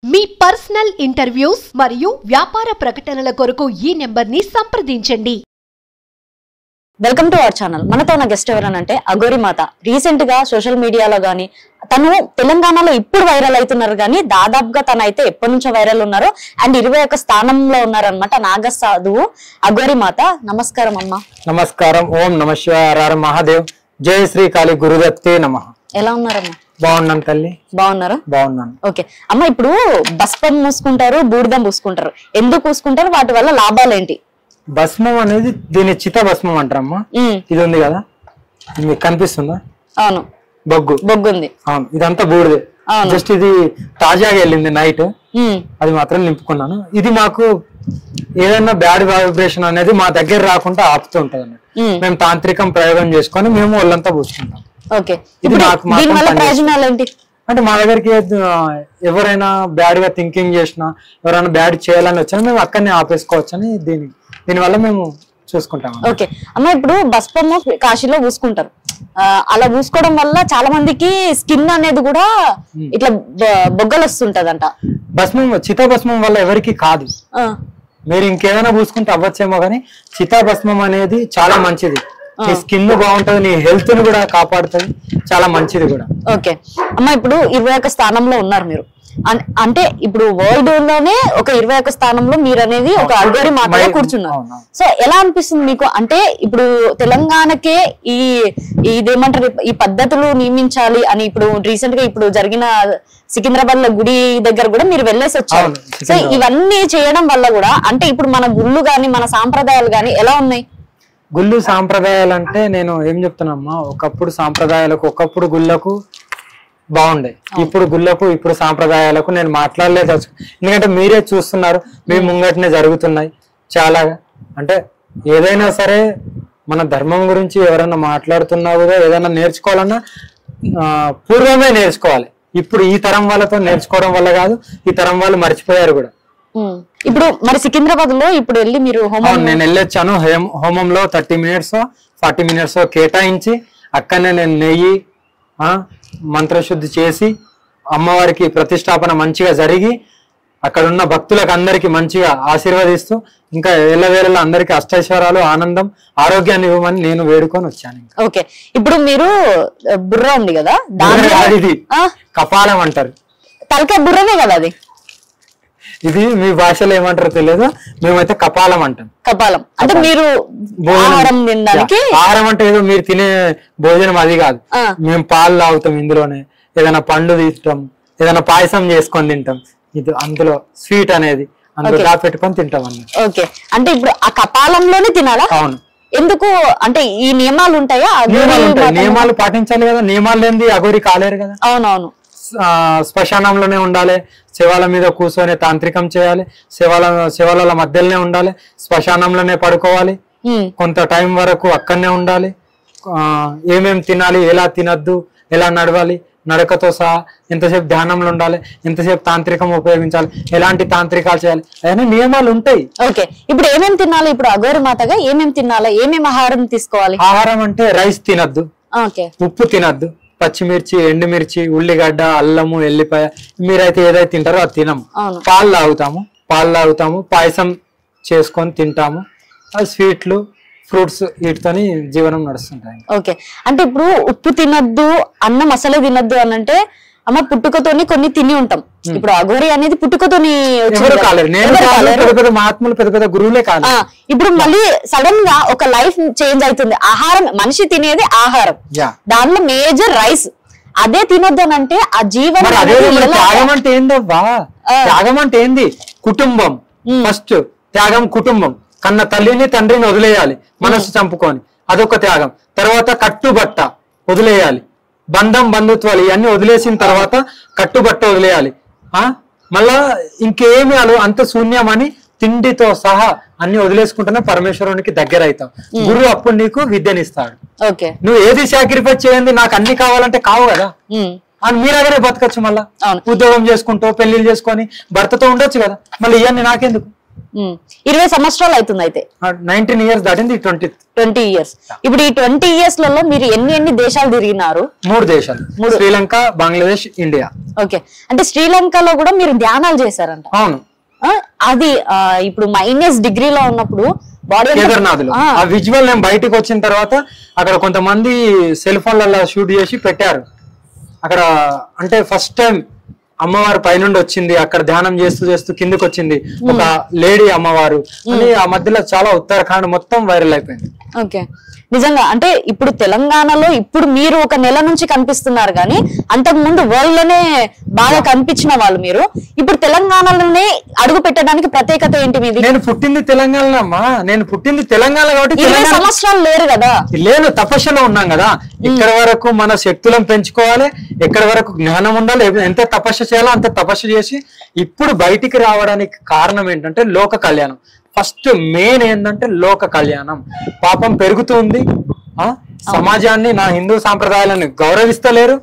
మీ personal interviews మరియు వ్యాపార ప్రకటనల కొరకు ఈ నెంబర్ని సంప్రదించండి వెల్కమ్ టు అవర్ ఛానల్ మనతో ఉన్న గెస్ట్ ఎవరనంటే అగోరి మాత రీసెంట్ గా సోషల్ మీడియాలో గానీ తను తెలంగాణలో ఇప్పుడు వైరల్ అవుతున్నారు కానీ దాదాపుగా తను అయితే ఎప్పటి నుంచో వైరల్ ఉన్నారు అండ్ ఇరవై ఒక్క స్థానంలో ఉన్నారనమాట నాగ సాధువు అగోరి మాత నమస్కారం అమ్మా నమస్కారం ఓం నమ శివాయ మహాదేవ్ జయ శ్రీ కాళీ గురుదత్తే నమ ఎలా ఉన్నారమ్మా బాగున్నాను తల్లి బాగున్నారా బాగున్నాను ఓకే అమ్మ ఇప్పుడు బస్పం మూసుకుంటారు బూడిదం పూసుకుంటారు ఎందుకు పూసుకుంటారు వాటి వల్ల లాభాలు ఏంటి భస్మం అనేది దీని చిత భస్మం అంటారమ్మా ఉమ్, ఇది ఉంది కదా ఇది మీకు కనిపిస్తుందా అవును బొగ్గు బొగ్గుంది అవును ఇదంతా బూడిదే అవును. జస్ట్ ఇది తాజాగా వెళ్ళింది నైట్ ఉమ్, అది మాత్రం నింపుకున్నాను ఇది మాకు ఏదైనా బ్యాడ్ వైబ్రేషన్ అనేది మా దగ్గర రాకుండా ఆపుతూ ఉంటది అన్నట్టు ఉమ్, మేము తాంత్రికం ప్రయోగం చేసుకొని మేము ఒళ్ళంతా పూసుకుంటాం ఓకే ఇది ఇప్పుడు నాకు మాత్రం దీని వల్ల పనిచేస్తుంది. ప్రయోజనాలు ఏంటి అంటే మా దగ్గరికి ఆ, ఎవరైనా బ్యాడ్ గా థింకింగ్ చేసినా ఎవరైనా బ్యాడ్ చేయాలని వచ్చినా మేము అక్కడనే ఆపేసుకోవచ్చని దీని దీనివల్ల మేము చూసుకుంటాం ఓకే అమ్మ ఇప్పుడు బస్పమ్మ కాశీలో పూసుకుంటారు ఆ, అలా పూసుకోవడం వల్ల చాలా మందికి స్కిన్ అనేది కూడా ఇట్లా బొ- బొగ్గలు వస్తుంటదంట భస్మం చితా భస్మం వల్ల ఎవరికి కాదు ఆ, మీరు ఇంకేదైనా పూసుకుంటే అవ్వచ్చేమో కానీ చితా భస్మం అనేది చాలా మంచిది నీ స్కిన్ బాగుంటది నీ హెల్త్ ని కూడా కాపాడుతుంది చాలా మంచిది కూడా ఓకే అమ్మ ఇప్పుడు ఇరవై ఒక్క స్థానంలో ఉన్నారు మీరు అన్- అంటే ఇప్పుడు వరల్డ్ లోనే ఒక ఇరవై ఒక్క స్థానంలో మీరు అనేది ఒక అల్గోరి మాటగా మై- కూర్చున్నారు అవును. సో ఎలా అనిపిస్తుంది మీకు అంటే ఇప్పుడు తెలంగాణకే ఈ ఇదేమంటారు ఈ పద్ధతులు నియమించాలి అని ఇప్పుడు రీసెంట్ గా ఇప్పుడు జరిగిన సికింద్రాబాద్ లో గుడి దగ్గర కూడా మీరు వెళ్ళేసి వచ్చారు అవును, సో సికింద్రాబాద్. ఇవన్నీ చేయడం వల్ల కూడా అంటే ఇప్పుడు మన గుళ్ళు గాని మన సాంప్రదాయాలు గాని ఎలా ఉన్నాయి గుళ్ళు సాంప్రదాయాలు అంటే నేను ఏం చెప్తున్నామ్మా ఒకప్పుడు సాంప్రదాయాలకు ఒకప్పుడు గుళ్ళకు బాగుండే ఇప్పుడు గుళ్ళకు ఇప్పుడు సాంప్రదాయాలకు నేను మాట్లాడలేదు ఎందుకంటే మీరే చూస్తున్నారు మీ ముంగటనే జరుగుతున్నాయి చాలా అంటే ఏదైనా సరే మన ధర్మం గురించి ఎవరైనా మాట్లాడుతున్నా కూడా ఏదైనా నేర్చుకోవాలన్నా ఆ, పూర్వమే నేర్చుకోవాలి ఇప్పుడు ఈ తరం వాళ్ళతో నేర్చుకోవడం వల్ల కాదు ఈ తరం వాళ్ళు మర్చిపోయారు కూడా ఉమ్. ఇప్పుడు మరి సికింద్రాబాద్ లో ఇప్పుడు వెళ్ళి మీరు హోమం అవును నేను వెళ్ళొచ్చాను హోమ- హోమంలో థర్టీ మినిట్స్ ఫార్టీ మినిట్స్ కేటాయించి అక్కడనే నేను నెయ్యి ఆ, మంత్రశుద్ధి చేసి అమ్మవారికి ప్రతిష్టాపన మంచిగా జరిగి అక్కడ ఉన్న భక్తులకు అందరికి మంచిగా ఆశీర్వదిస్తూ ఇంకా ఎల్లవేళలా అందరికి అష్టైశ్వరాలు ఆనందం ఆరోగ్యాన్ని ఇవ్వమని నేను వేడుకొని వచ్చాను ఇంకా. ఓకే ఇప్పుడు మీరు ఆ, బుర్ర ఉంది కదా దాని బుర్ర కాదు ఇది ఆ, కపాలం అంటారు తలకాయ బుర్రనే కదా అది ఇది మీ భాషలో ఏమంటారో తెలియదు మేమైతే కపాలం అంటాం కపాలం అంటే మీరు భోజనం. ఆహారం తినడానికి యా. ఆహారం అంటే ఏదో మీరు తినే భోజనం అది కాదు ఆ. మేము పాలు తాగుతాం ఇందులోనే ఏదైనా పండు తీస్తాం ఏదైనా పాయసం చేసుకొని తింటాం ఇది అందులో స్వీట్ అనేది అందులో Okay. దాపెట్టుకొని తింటాం అన్నట్టు ఓకే అంటే ఇప్పుడు ఆ కపాలంలోనే తినాలా అవును ఎందుకు అంటే ఈ నియమాలు ఉంటాయా ఆ నియమాలు గుడి ఉంటాయి మాత్రం- నియమాలు పాటించాలి కదా నియమాలు లేనిది అగోరి కాలేరు కదా అవునవును ఆ, శ్మశానంలోనే ఉండాలి శివాల మీద కూర్చొని తాంత్రికం చేయాలి శివాల శివాల మధ్యలోనే ఉండాలి శ్మశానంలోనే పడుకోవాలి ఉమ్, కొంత టైం వరకు అక్కడనే ఉండాలి ఆ, ఏమేం తినాలి ఎలా తినద్దు ఎలా నడవాలి నడకతో సహా ఎంతసేపు ధ్యానంలో ఉండాలి ఎంతసేపు తాంత్రికం ఉపయోగించాలి ఎలాంటి తాంత్రికాలు చేయాలి అవన్నీ నియమాలు ఉంటాయి ఓకే ఇప్పుడు ఏమేం తినాలి ఇప్పుడు అగోరి మాతగా ఏమేం తినాలా ఏమేం ఆహారం తీసుకోవాలి ఆహారం అంటే రైస్ తినద్దు ఓకే ఉప్పు తినద్దు పచ్చిమిర్చి ఎండుమిర్చి ఉల్లిగడ్డ అల్లము ఎల్లిపాయ మీరైతే ఏదైతే తింటారో అది తినము అవును పాలు తాగుతాము పాలు తాగుతాము పాయసం చేసుకొని తింటాము అది స్వీట్లు ఫ్రూట్స్ వీటితోని జీవనం నడుస్తుంటాయి ఓకే అంటే ఇప్పుడు ఉప్పు తినద్దు అన్నం అసలే తినద్దు అని అంటే అమ్మ పుట్టుకతోని కొన్ని తిని ఉంటాం ఇప్పుడు అఘోరి అనేది పుట్టుకతోని వచ్చింది ఎవరు కదా. కాలేరు నేను ఎవరు కాదు కాలేరు. పెద్ద పెద్ద మహాత్ములు పెద్ద పెద్ద గురువులే కాదు ఆ, ఇప్పుడు మళ్ళీ సడన్ గా ఒక లైఫ్ చేంజ్ అవుతుంది ఆహారం మనిషి తినేది ఆహారం యా దాంట్లో మేజర్ రైస్ అదే తినొద్దు అని అంటే ఆ జీవనం మరి అదే అనేది మరి ఎలా- త్యాగం అంటే ఏందవ్వా ఆ. త్యాగం అంటే ఏంది కుటుంబం ఫస్ట్ త్యాగం కుటుంబం కన్న తల్లిని తండ్రిని వదిలేయాలి మనసు చంపుకొని అదొక త్యాగం తర్వాత కట్టుబట్ట వదిలేయాలి బంధం బంధుత్వాలు ఇవన్నీ వదిలేసిన తర్వాత కట్టుబట్ట వదిలేయాలి ఆ మళ్ళా ఇంకేమి అలు అంత శూన్యమని తిండితో సహా అన్ని వదిలేసుకుంటేనే పరమేశ్వరునికి దగ్గర అవుతాం గురువు అప్పుడు నీకు విద్యనిస్తాడు ఓకే నువ్వు ఏది సాక్రిఫైస్ చేయండి నాకు అన్ని కావాలంటే కావు కదా ఉమ్, అని మీరగానే బతకచ్చు మళ్ళా అవును ఉద్యోగం చేసుకుంటూ పెళ్లిళ్ళు చేసుకొని భర్తతో ఉండొచ్చు కదా మళ్ళీ ఇవన్నీ నాకెందుకు ఉమ్. ఇరవై సంవత్సరాలు అవుతుంది అయితే నైన్టీన్ ఇయర్స్ దాటింది ట్వంటీ ట్వంటీ ఇయర్స్ ఇప్పుడు ఈ ట్వంటీ ఇయర్స్ లలో మీరు ఎన్ని ఎన్ని దేశాలు తిరిగినారు మూడు దేశాలు శ్రీలంక బంగ్లాదేశ్ ఇండియా ఓకే అంటే శ్రీలంకలో కూడా మీరు ధ్యానాలు చేశారంట అవును ఆ, అది ఆ, ఇప్పుడు మైనస్ డిగ్రీలో ఉన్నప్పుడు బాడీ కేదార్నాథ్లో ఆ విజువల్ నేను బయటకు వచ్చిన తర్వాత అక్కడ కొంతమంది సెల్ ఫోన్లలో షూట్ చేసి పెట్టారు అక్కడ అంటే ఫస్ట్ టైం అమ్మవారు పైనుండి వచ్చింది అక్కడ ధ్యానం చేస్తూ చేస్తూ కిందకి వచ్చింది ఒక లేడీ అమ్మవారు అని ఆ మధ్యలో చాలా ఉత్తరాఖండ్ మొత్తం వైరల్ అయిపోయింది ఓకే నిజంగా అంటే ఇప్పుడు తెలంగాణలో ఇప్పుడు మీరు ఒక నెల నుంచి కనిపిస్తున్నారు కానీ అంతకు ముందు వరల్డ్ లోనే బాగా కనిపించిన వాళ్ళు మీరు ఇప్పుడు తెలంగాణలోనే అడుగు పెట్టడానికి ప్రత్యేకత ఏంటి మీది నేను పుట్టింది తెలంగాణ అమ్మా నేను పుట్టింది తెలంగాణ కాబట్టి ఇరవై తెలంగాణ సంవత్సరాలు లేరు కదా లేను తపస్సులో ఉన్నాం కదా ఇక్కడ వరకు మన శక్తులను పెంచుకోవాలి ఎక్కడ వరకు జ్ఞానం ఉండాలి ఎంత తపస్సు చేయాలో అంత తపస్సు చేసి ఇప్పుడు బయటికి రావడానికి కారణం ఏంటంటే లోక కళ్యాణం ఫస్ట్ మెయిన్ ఏంటంటే లోక కళ్యాణం పాపం పెరుగుతుంది ఆ సమాజాన్ని నా హిందూ సాంప్రదాయాలను గౌరవిస్తలేరు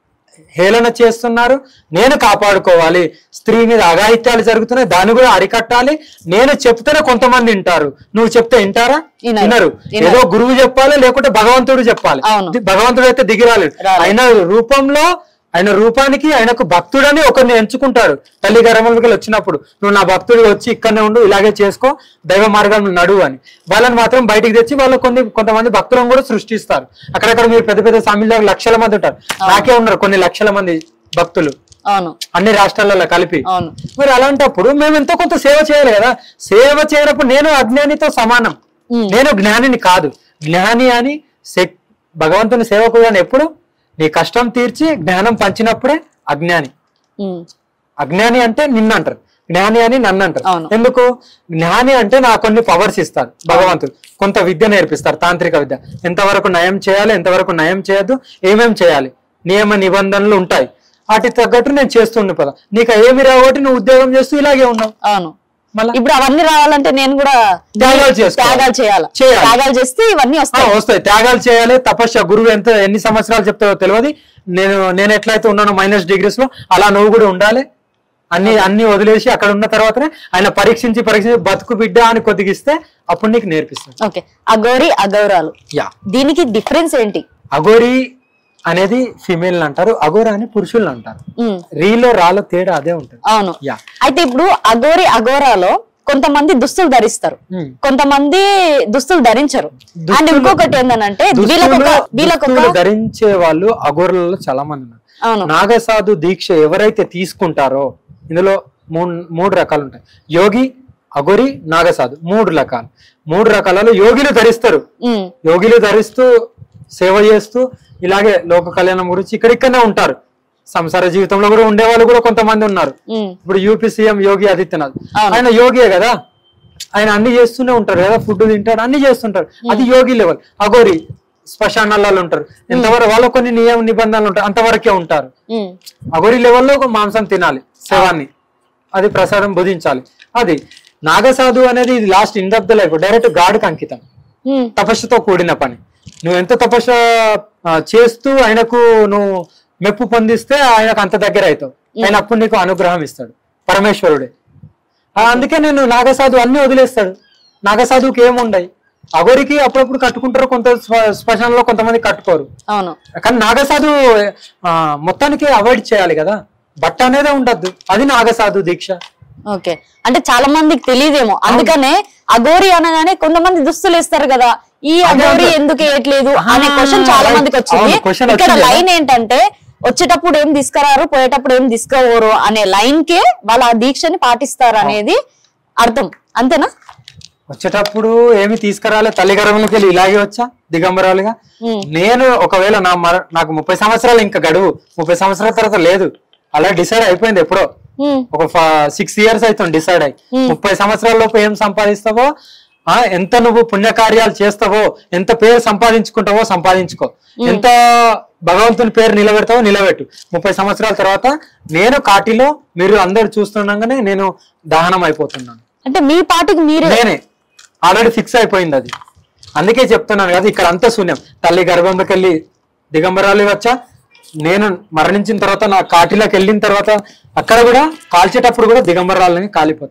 హేళన చేస్తున్నారు నేను కాపాడుకోవాలి స్త్రీ మీద అఘాయిత్యాలు జరుగుతున్నాయి దాన్ని కూడా అరికట్టాలి నేను చెప్తేనే కొంతమంది వింటారు నువ్వు చెప్తే వింటారా వినరు. వినరు వినరు. ఏదో గురువు చెప్పాలి లేకుంటే భగవంతుడు చెప్పాలి అవును. ది- భగవంతుడు అయితే దిగి రాలేడు రాలేడు. ఆయన రూపంలో ఆయన రూపానికి ఆయనకు భక్తుడని ఒకరిని ఎంచుకుంటారు తల్లి గర్భంలోకి వచ్చినప్పుడు నువ్వు నా భక్తుడు వచ్చి ఇక్కడనే ఉండు ఇలాగే చేసుకో దైవ మార్గంలో నడువు అని వాళ్ళని మాత్రం బయటికి తెచ్చి వాళ్ళు కొన్ని కొంతమంది భక్తులను కూడా సృష్టిస్తారు అక్కడక్కడ మీరు పెద్ద పెద్ద స్వామిల లక్షల మంది ఉంటారు నాకే ఉన్నారు కొన్ని లక్షల మంది భక్తులు అవును అన్ని రాష్ట్రాలలో కలిపి అవును మరి అలాంటప్పుడు మేము ఎంతో కొంత సేవ చేయాలి కదా సేవ చేయనప్పుడు నేను అజ్ఞానితో సమానం ఉమ్. నేను జ్ఞానిని కాదు జ్ఞాని అని శక్- భగవంతుని సేవకుడు అని ఎప్పుడు నీ కష్టం తీర్చి జ్ఞానం పంచినప్పుడే అజ్ఞాని ఉమ్. అజ్ఞాని అంటే నిన్ను అంటారు జ్ఞాని అని నన్ను అంటారు అవును. ఎందుకు జ్ఞాని అంటే నాకు కొన్ని పవర్స్ ఇస్తారు భగవంతుడు కొంత విద్య నేర్పిస్తారు తాంత్రిక విద్య ఎంతవరకు నయం చేయాలి ఎంతవరకు నయం చేయొద్దు ఏమేం చేయాలి నియమ నిబంధనలు ఉంటాయి వాటికి తగ్గట్టు నేను చేస్తుండే పద నీకు ఏమి రావట్టి నువ్వు ఉద్యోగం చేస్తూ ఇలాగే ఉన్నావు అవును మళ్ళా ఇప్పుడు అవన్నీ రావాలంటే నేను కూడా త్యాగాలు చేసుకోవాలి. త్యాగాలు చేయాలి చేయాలి. త్యాగాలు చేస్తే ఇవన్నీ ఆ, వస్తాయి వస్తాయి త్యాగాలు చేయాలి తపస్య గురువు ఎంత ఎన్ని సంవత్సరాలు చెప్తావో తెలియదు నేను నేను ఎట్లయితే ఉన్నానో మైనస్ డిగ్రీస్ లో అలా నువ్వు కూడా ఉండాలి అన్ని అన్ని వదిలేసి అక్కడ ఉన్న తర్వాతనే ఆయన పరీక్షించి పరీక్షించి బతుకు బిడ్డ అని కొద్దిగిస్తే అప్పుడు నీకు నేర్పిస్తాను ఓకే అగౌరి అగౌరాలు యా దీనికి డిఫరెన్స్ ఏంటి అగోరి అనేది ఫిమేల్ అంటారు అగోరా అని పురుషుల్ని అంటారు ఉమ్, రీలో రాలో తేడా అదే ఉంటుంది అవును యా అయితే ఇప్పుడు అగోరి అగోరాలో కొంతమంది దుస్తులు ధరిస్తారు ఉమ్. కొంతమంది దుస్తులు ధరించరు అండ్ దుస్తులు- ఇంకొకటి ఏంటంటే వీళ్ళకొక దుస్తులు వీళ్ళకొక దుస్తులు ధరించే వాళ్ళు అగోరలలో చాలా మంది ఉన్నారు అవును నాగసాధు దీక్ష ఎవరైతే తీసుకుంటారో ఇందులో మూడు మూడు రకాలు ఉంటాయి యోగి అగోరి నాగసాధు మూడు రకాలు మూడు రకాలలో యోగిలు ధరిస్తారు ఉమ్, యోగిలు ధరిస్తూ సేవ చేస్తూ ఇలాగే లోక కళ్యాణం గురించి ఇక్కడిక్కడనే ఉంటారు సంసార జీవితంలో కూడా ఉండే వాళ్ళు కూడా కొంతమంది ఉన్నారు ఉమ్, ఇప్పుడు యూపీ సీఎం యోగి ఆదిత్యనాథ్ అవును. ఆయన యోగియే కదా ఆయన అన్ని చేస్తూనే ఉంటారు కదా ఫుడ్ తింటాడు అన్ని చేస్తుంటారు అది యోగి లెవెల్ అగోరి శ్మశానాలలో ఉంటారు ఎంతవరకు వాళ్ళ కొన్ని నియమ నిబంధనలు ఉంటాయి అంతవరకే ఉంటారు ఉమ్, అగోరి లెవెల్లో ఒక మాంసం తినాలి శవాన్ని అది ప్రసాదం భుజించాలి అది నాగసాధు అనేది ఇది last in of the life direct గాడ్కి అంకితం ఉమ్, తపస్సుతో కూడిన పని నువ్వు ఎంత తపస్సు ఆ, చేస్తూ ఆయనకు నువ్వు మెప్పు పొందిస్తే ఆయనకు అంత దగ్గర అవుతావు ఆయన అప్పుడు నీకు అనుగ్రహం ఇస్తాడు పరమేశ్వరుడే ఆ, అందుకే నేను నాగసాధు అన్ని వదిలేస్తాడు నాగసాధువుకి ఏముండయి అగోరికి అప్పుడప్పుడు కట్టుకుంటారు కొంత స్వ- శ్మశానంలో కొంతమంది కట్టుకోరు అవును కానీ నాగసాధు ఆ, మొత్తానికి అవాయిడ్ చేయాలి కదా బట్ట అనేదే ఉండద్దు అది నాగసాధు దీక్ష ఓకే అంటే చాలా మందికి తెలియదేమో అందుకనే అగోరి అనగానే కొంతమంది దుస్తులు వేస్తారు కదా ఈ అగోరి అదే. ఎందుకు వేయట్లేదు అనే ఆ, క్వశ్చన్ చాలా right. మందికి వచ్చింది అవును, question ఇక్కడ వచ్చింది కదా. లైన్ ఏంటంటే వచ్చేటప్పుడు ఏం తీసుకురారు పోయేటప్పుడు ఏం తీసుకోవరు అనే లైన్ కే వాళ్ళ ఆ దీక్షని పాటిస్తారు అనేది అర్థం అంతేనా వచ్చేటప్పుడు ఏమి తీసుకురాలే తల్లి గర్భంలోకి వెళ్ళి ఇలాగే వచ్చా దిగంబరాలుగా ఉమ్, నేను ఒకవేళ నా మర- నాకు ముప్పై సంవత్సరాలు ఇంకా గడువు ముప్పై సంవత్సరాల తర్వాత లేదు అలా డిసైడ్ అయిపోయింది ఎప్పుడో ఉమ్, ఒక సిక్స్ ఇయర్స్ అవుతుంది డిసైడ్ అయ్యి ముప్పై సంవత్సరాల లోపు ఏం సంపాదిస్తావో ఆ ఎంత నువ్వు పుణ్యకార్యాలు చేస్తావో ఎంత పేరు సంపాదించుకుంటావో సంపాదించుకో ఎంత భగవంతుని పేరు నిలబెడతావో నిలబెట్టు ముప్పై సంవత్సరాల తర్వాత నేను కాటిలో మీరు అందరు చూస్తుండగానే నేను దహనం అయిపోతున్నాను అంటే మీ పాటికి మీరే నేనే ఆల్రెడీ ఫిక్స్ అయిపోయింది అది అందుకే చెప్తున్నాను కదా ఇక్కడ అంతా శూన్యం తల్లి గర్భంలోకి వెళ్ళి దిగంబరాలు వచ్చా నేను మరణించిన తర్వాత నా కాటిలోకి వెళ్ళిన తర్వాత అక్కడ కూడా కాల్చేటప్పుడు కూడా దిగంబరాలని కాలిపోతాను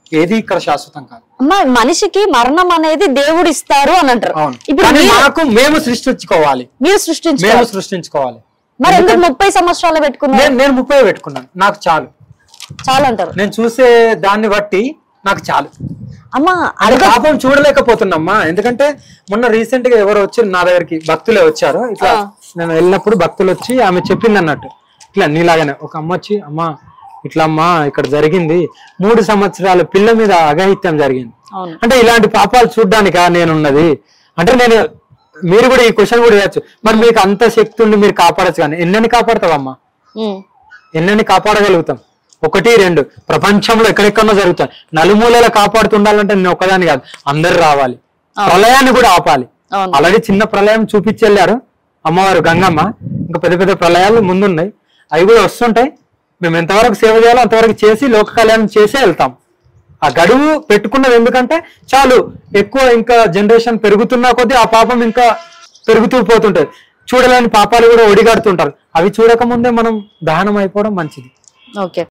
ఏది ఇక్కడ శాశ్వతం కాదు అమ్మా మనిషికి మరణం అనేది దేవుడు ఇస్తారు అని అంటారు అవును ఇప్పుడు కానీ మీరు- మాకు మేము సృష్టించుకోవాలి మీరు మేము సృష్టించారు సృష్టించుకోవాలి మరి ఎందుకు ముప్పై సంవత్సరాలు పెట్టుకున్నారు నేను నేను ముప్పై పెట్టుకున్నాను నాకు చాలు చాలా అంటారు నేను చూసే దాన్ని బట్టి నాకు చాలు అమ్మా అది అడగ పాపం చూడలేకపోతున్నామ్మా ఎందుకంటే మొన్న రీసెంట్ గా ఎవరు వచ్చి నా దగ్గరికి భక్తులే వచ్చారు ఇట్లా నేను వెళ్ళినప్పుడు భక్తులు వచ్చి ఆమె చెప్పింది అన్నట్టు ఇట్లా నీలాగానే ఒక అమ్మ వచ్చి అమ్మా ఇట్లా అమ్మా ఇక్కడ జరిగింది మూడు సంవత్సరాల పిల్ల మీద అఘాయిత్యం జరిగింది అవును అంటే ఇలాంటి పాపాలు చూడ్డానికా నేనున్నది అంటే నేను మీరు కూడా ఈ క్వశ్చన్ కూడా వేయచ్చు మరి మీకు అంత శక్తి ఉండి మీరు కాపాడచ్చు కానీ ఎన్నెన్ని కాపాడతావమ్మా ఉమ్. ఎన్నెన్ని కాపాడగలుగుతాం ఒకటి రెండు ప్రపంచంలో ఎక్కడెక్కడో జరుగుతాయి నలుమూలల కాపాడుతుండాలంటే నేను ఒక్కదాని కాదు అందరు రావాలి ప్రళయాన్ని కూడా ఆపాలి అవును. ఆల్రెడీ చిన్న ప్రళయం చూపించెళ్ళారు అమ్మవారు గంగమ్మ ఇంకా పెద్ద పెద్ద ప్రళయాలు ముందున్నాయి అవి కూడా వస్తుంటాయి మేము ఎంతవరకు సేవ చేయాలో అంతవరకు చేసి లోక కళ్యాణం చేసే వెళ్తాం ఆ గడువు పెట్టుకున్నది ఎందుకంటే చాలు ఎక్కువ ఇంకా జనరేషన్ పెరుగుతున్నా కొద్దీ ఆ పాపం ఇంకా పెరుగుతూ పోతుంటది చూడలేని పాపాలు కూడా ఒడిగడుతుంటారు అవి చూడకముందే మనం దహనం అయిపోవడం మంచిది ఓకే